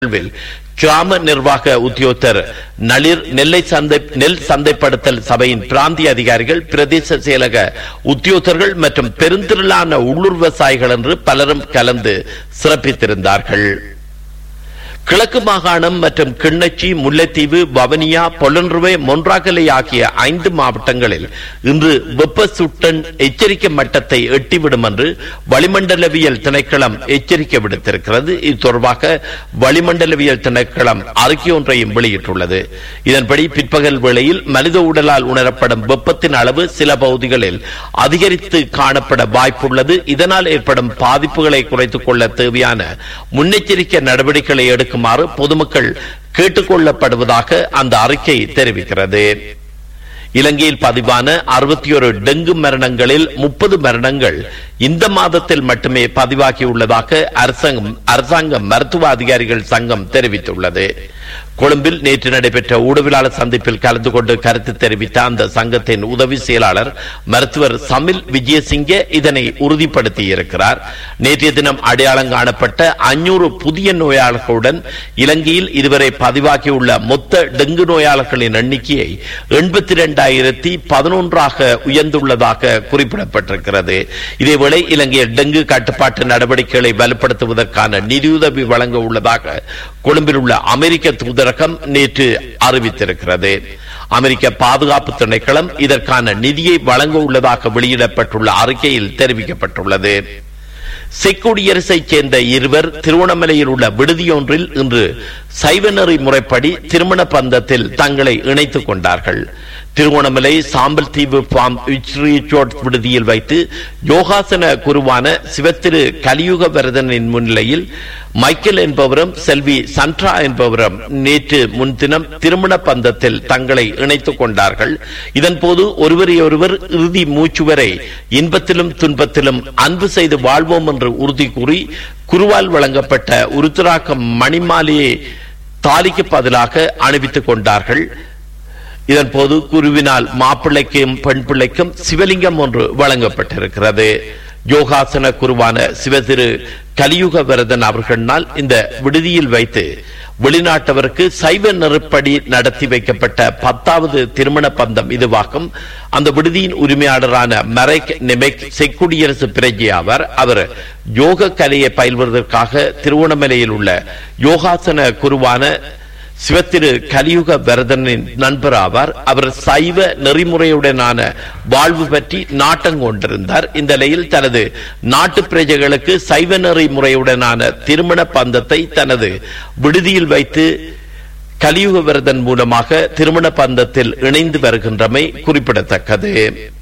நிகழ்வில் கிராம நிர்வாக உத்தியோகத்தர் நளிர் நெல்லை சந்தை நெல் சந்தைப்படுத்தல் சபையின் பிராந்திய அதிகாரிகள் பிரதேச செயலக உத்தியோகத்தர்கள் மற்றும் பெருந்திரளான உள்ளூர் விவசாயிகள் என்று பலரும் கலந்து சிறப்பித்திருந்தார்கள் கிழக்கு மாகாணம் மற்றும் கிண்ணச்சி முல்லைத்தீவு வவனியா பொலன்றுவை மொன்றாகலை ஆகிய ஐந்து மாவட்டங்களில் இன்று வெப்ப சுட்டன் எச்சரிக்கை மட்டத்தை எட்டிவிடும் என்று வளிமண்டலவியல் திணைக்களம் எச்சரிக்கை விடுத்திருக்கிறது இது தொடர்பாக வளிமண்டலவியல் திணைக்களம் அறிக்கை ஒன்றையும் வெளியிட்டுள்ளது இதன்படி பிற்பகல் வேளையில் மனித உடலால் உணரப்படும் வெப்பத்தின் அளவு சில பகுதிகளில் அதிகரித்து காணப்பட வாய்ப்புள்ளது இதனால் ஏற்படும் பாதிப்புகளை குறைத்துக் கொள்ள தேவையான முன்னெச்சரிக்கை நடவடிக்கைகளை எடுக்குமாறு பொதுமக்கள் கேட்டுக்கொள்ளப்படுவதாக அந்த அறிக்கை தெரிவிக்கிறது இலங்கையில் பதிவான அறுபத்தி ஒரு டெங்கு மரணங்களில் முப்பது மரணங்கள் இந்த மாதத்தில் மட்டுமே பதிவாகியுள்ளதாக அரசாங்கம் அரசாங்க மருத்துவ அதிகாரிகள் சங்கம் தெரிவித்துள்ளது கொழும்பில் நேற்று நடைபெற்ற ஊடகவியலாளர் சந்திப்பில் கலந்து கொண்டு கருத்து தெரிவித்த அந்த சங்கத்தின் உதவி செயலாளர் மருத்துவர் சமில் விஜயசிங்க இதனை உறுதிப்படுத்தியிருக்கிறார் நேற்றைய தினம் அடையாளம் காணப்பட்ட அஞ்சூறு புதிய நோயாளர்களுடன் இலங்கையில் இதுவரை பதிவாகியுள்ள மொத்த டெங்கு நோயாளர்களின் எண்ணிக்கையை எண்பத்தி இரண்டாயிரத்தி பதினொன்றாக உயர்ந்துள்ளதாக குறிப்பிடப்பட்டிருக்கிறது இதேவேளை இலங்கையில் டெங்கு கட்டுப்பாட்டு நடவடிக்கைகளை வலுப்படுத்துவதற்கான நிதியுதவி வழங்க உள்ளதாக கொழும்பில் உள்ள அமெரிக்க தூதரகம் நேற்று அறிவித்திருக்கிறது அமெரிக்க பாதுகாப்பு திணைக்களம் இதற்கான நிதியை வழங்க உள்ளதாக வெளியிடப்பட்டுள்ள அறிக்கையில் தெரிவிக்கப்பட்டுள்ளது செக் குடியரசைச் சேர்ந்த இருவர் திருவண்ணாமலையில் உள்ள விடுதியொன்றில் இன்று சைவநெறி முறைப்படி திருமண பந்தத்தில் தங்களை இணைத்துக் கொண்டார்கள் திருவோணமலை சாம்பல் தீவு பாம் ரிசோர்ட் விடுதியில் வைத்து யோகாசன குருவான சிவத்திரு கலியுக வரதனின் முன்னிலையில் மைக்கேல் என்பவரும் செல்வி சன்ட்ரா என்பவரும் நேற்று முன்தினம் திருமண பந்தத்தில் தங்களை இணைத்துக் கொண்டார்கள் இதன்போது ஒருவரையொருவர் இறுதி மூச்சு வரை இன்பத்திலும் துன்பத்திலும் அன்பு செய்து வாழ்வோம் என்று உறுதி கூறி குருவால் வழங்கப்பட்ட உருத்திராக்கம் மணிமாலையை தாலிக்கு பதிலாக அணிவித்துக் கொண்டார்கள் இதன்போது குருவினால் மாப்பிள்ளைக்கும் பெண் பிள்ளைக்கும் சிவலிங்கம் ஒன்று வழங்கப்பட்டிருக்கிறது யோகாசன குருவான சிவதிரு கலியுக வரதன் அவர்களால் இந்த விடுதியில் வைத்து வெளிநாட்டவருக்கு சைவ நெருப்படி நடத்தி வைக்கப்பட்ட பத்தாவது திருமண பந்தம் இதுவாகும் அந்த விடுதியின் உரிமையாளரான மரைக் நெமெக் செக்குடியரசு பிரஜை ஆவார் அவர் யோக கலையை பயில்வதற்காக திருவண்ணாமலையில் உள்ள யோகாசன குருவான சிவத்திரு கலியுக வரதனின் நண்பர் ஆவார் அவர் சைவ நெறிமுறையுடனான வாழ்வு பற்றி நாட்டம் கொண்டிருந்தார் இந்த நிலையில் தனது நாட்டு பிரஜைகளுக்கு சைவ நெறிமுறையுடனான திருமண பந்தத்தை தனது விடுதியில் வைத்து கலியுக விரதன் மூலமாக திருமண பந்தத்தில் இணைந்து வருகின்றமை குறிப்பிடத்தக்கது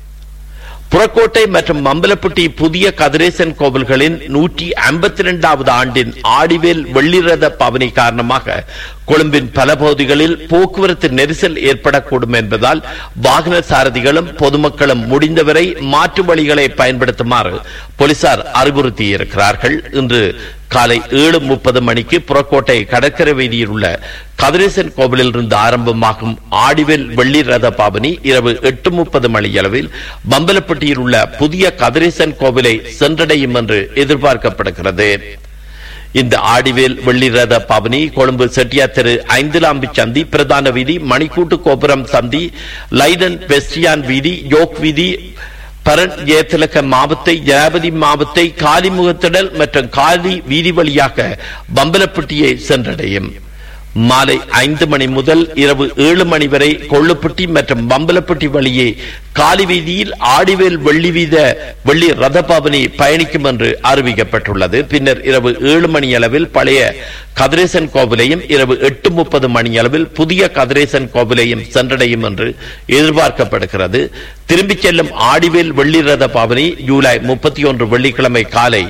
புறக்கோட்டை மற்றும் மம்பலப்பட்டி புதிய கதிரேசன் கோவில்களின் நூற்றி ஐம்பத்தி இரண்டாவது ஆண்டின் ஆடிவேல் வெள்ளிரத பவனி காரணமாக கொழும்பின் பல பகுதிகளில் போக்குவரத்து நெரிசல் ஏற்படக்கூடும் என்பதால் வாகன சாரதிகளும் பொதுமக்களும் முடிந்தவரை மாற்று வழிகளை பயன்படுத்துமாறு போலீசார் அறிவுறுத்தியிருக்கிறார்கள் இன்று காலை ஏழு முப்பது மணிக்கு புறக்கோட்டை கடற்கரை வீதியில் உள்ள கதிரேசன் கோவிலில் இருந்து ஆரம்பமாகும் ஆடிவேல் வெள்ளி ரத பாவனி இரவு எட்டு முப்பது மணியளவில் பம்பலப்பட்டியில் உள்ள புதிய கதிரேசன் கோவிலை சென்றடையும் என்று எதிர்பார்க்கப்படுகிறது இந்த ஆடிவேல் வெள்ளி ரத பவனி கொழும்பு செட்டியார் தெரு ஐந்துலாம்பி சந்தி பிரதான வீதி மணிக்கூட்டு கோபுரம் சந்தி லைடன் வெஸ்டியான் வீதி யோக் வீதி பரன் ஏத்திலக்க மாவத்தை ஜனாபதி மாவத்தை காலிமுகத்திடல் மற்றும் காலி வீதி வழியாக பம்பலப்பட்டியை சென்றடையும் மாலை ஐந்து மணி முதல் இரவு ஏழு மணி வரை கொள்ளுப்பட்டி மற்றும் பம்பலப்பட்டி வழியே காலி வீதியில் ஆடிவேல் வெள்ளி வீத வெள்ளி ரதபாவனி பயணிக்கும் என்று அறிவிக்கப்பட்டுள்ளது பின்னர் இரவு ஏழு மணி அளவில் பழைய கதிரேசன் கோவிலையும் இரவு எட்டு முப்பது மணி அளவில் புதிய கதிரேசன் கோவிலையும் சென்றடையும் என்று எதிர்பார்க்கப்படுகிறது திரும்பிச் செல்லும் ஆடிவேல் வெள்ளி ரத பாவனி ஜூலை முப்பத்தி ஒன்று வெள்ளிக்கிழமை காலை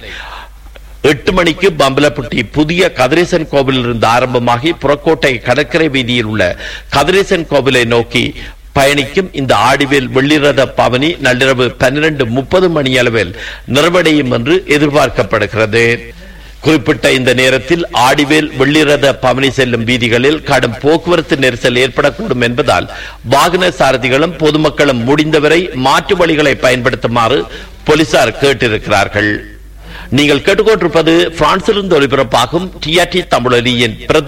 எட்டு மணிக்கு பம்பலப்பட்டி புதிய கதிரேசன் கோவிலில் இருந்து ஆரம்பமாகி புறக்கோட்டை கடற்கரை வீதியில் உள்ள கதிரேசன் கோவிலை நோக்கி பயணிக்கும் இந்த ஆடிவேல் வெள்ளிரத பவனி நள்ளிரவு பன்னிரண்டு முப்பது மணி அளவில் நிறைவடையும் என்று எதிர்பார்க்கப்படுகிறது குறிப்பிட்ட இந்த நேரத்தில் ஆடிவேல் வெள்ளிரத பவனி செல்லும் வீதிகளில் கடும் போக்குவரத்து நெரிசல் ஏற்படக்கூடும் என்பதால் வாகன சாரதிகளும் பொதுமக்களும் முடிந்தவரை மாற்று வழிகளை பயன்படுத்துமாறு போலீசார் கேட்டிருக்கிறார்கள் நீங்கள் கேட்டுக்கொண்டிருப்பது பிரான்சிலிருந்து ஒலிபரப்பாகும் டிஆர்டி தமிழொலியின் பிரத